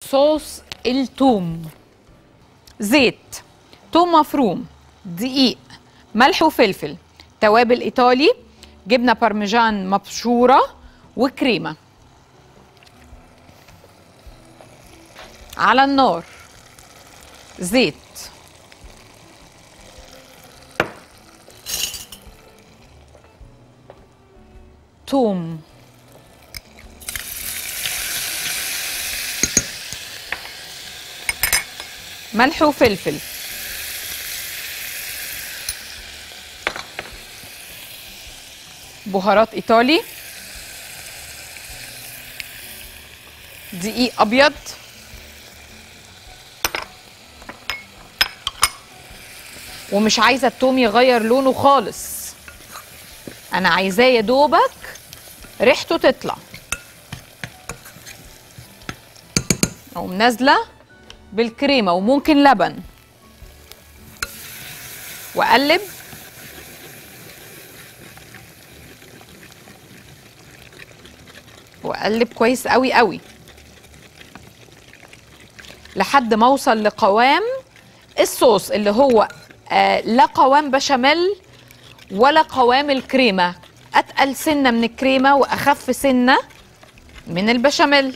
صوص التوم زيت توم مفروم دقيق ملح وفلفل توابل ايطالي جبنه بارميجان مبشوره وكريمه على النار زيت توم ملح وفلفل بهارات ايطالي دقيق ابيض ومش عايزه التوم يغير لونه خالص انا عايزاه يا دوبك ريحته تطلع اقوم نازله بالكريمه وممكن لبن واقلب واقلب كويس قوي قوي لحد ما اوصل لقوام الصوص اللي هو آه لا قوام بشاميل ولا قوام الكريمه اتقل سنه من الكريمه واخف سنه من البشاميل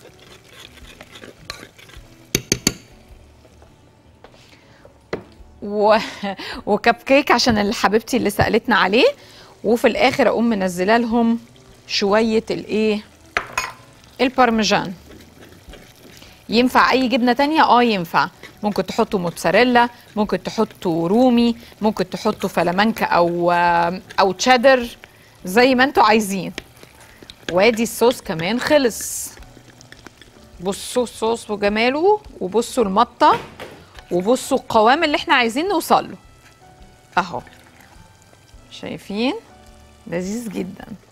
و... وكب كيك عشان اللي حبيبتي اللي سالتنا عليه وفي الاخر اقوم منزله لهم شويه الايه البارميجان ينفع اي جبنه تانية اه ينفع ممكن تحطوا موتزاريلا ممكن تحطوا رومي ممكن تحطوا فلامنكا او او تشيدر زي ما انتوا عايزين وادي الصوص كمان خلص بصوا الصوص وجماله وبصوا المطه وبصوا القوام اللي احنا عايزين نوصل له اهو شايفين لذيذ جدا